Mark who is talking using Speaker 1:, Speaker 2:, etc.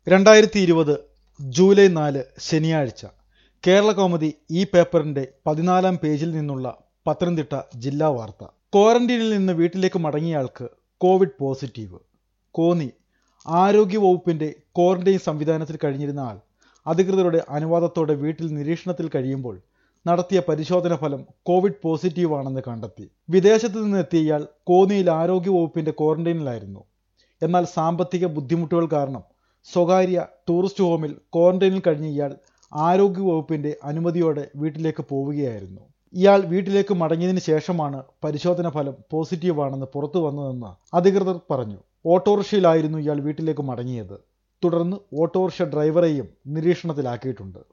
Speaker 1: രണ്ടായിരത്തി ഇരുപത് ജൂലൈ നാല് ശനിയാഴ്ച കേരള കൗമുദി ഈ പേപ്പറിന്റെ പതിനാലാം പേജിൽ നിന്നുള്ള പത്തനംതിട്ട ജില്ലാ വാർത്ത ക്വാറന്റീനിൽ നിന്ന് വീട്ടിലേക്ക് മടങ്ങിയയാൾക്ക് കോവിഡ് പോസിറ്റീവ് കോന്നി ആരോഗ്യ വകുപ്പിന്റെ ക്വാറന്റൈൻ സംവിധാനത്തിൽ കഴിഞ്ഞിരുന്ന ആൾ അധികൃതരുടെ അനുവാദത്തോടെ വീട്ടിൽ നിരീക്ഷണത്തിൽ കഴിയുമ്പോൾ നടത്തിയ പരിശോധന ഫലം കോവിഡ് പോസിറ്റീവ് ആണെന്ന് കണ്ടെത്തി വിദേശത്ത് നിന്ന് എത്തിയ ഇയാൾ കോന്നിയിൽ ആരോഗ്യ വകുപ്പിന്റെ ക്വാറന്റൈനിലായിരുന്നു എന്നാൽ സാമ്പത്തിക ബുദ്ധിമുട്ടുകൾ കാരണം സ്വകാര്യ ടൂറിസ്റ്റ് ഹോമിൽ ക്വാറന്റൈനിൽ കഴിഞ്ഞ ഇയാൾ ആരോഗ്യ വകുപ്പിന്റെ അനുമതിയോടെ വീട്ടിലേക്ക് പോവുകയായിരുന്നു ഇയാൾ വീട്ടിലേക്ക് മടങ്ങിയതിന് ശേഷമാണ് പരിശോധന ഫലം പോസിറ്റീവ് ആണെന്ന് പുറത്തു വന്നതെന്ന് അധികൃതർ പറഞ്ഞു ഓട്ടോറിക്ഷയിലായിരുന്നു ഇയാൾ വീട്ടിലേക്ക് മടങ്ങിയത് തുടർന്ന് ഓട്ടോറിക്ഷ ഡ്രൈവറെയും നിരീക്ഷണത്തിലാക്കിയിട്ടുണ്ട്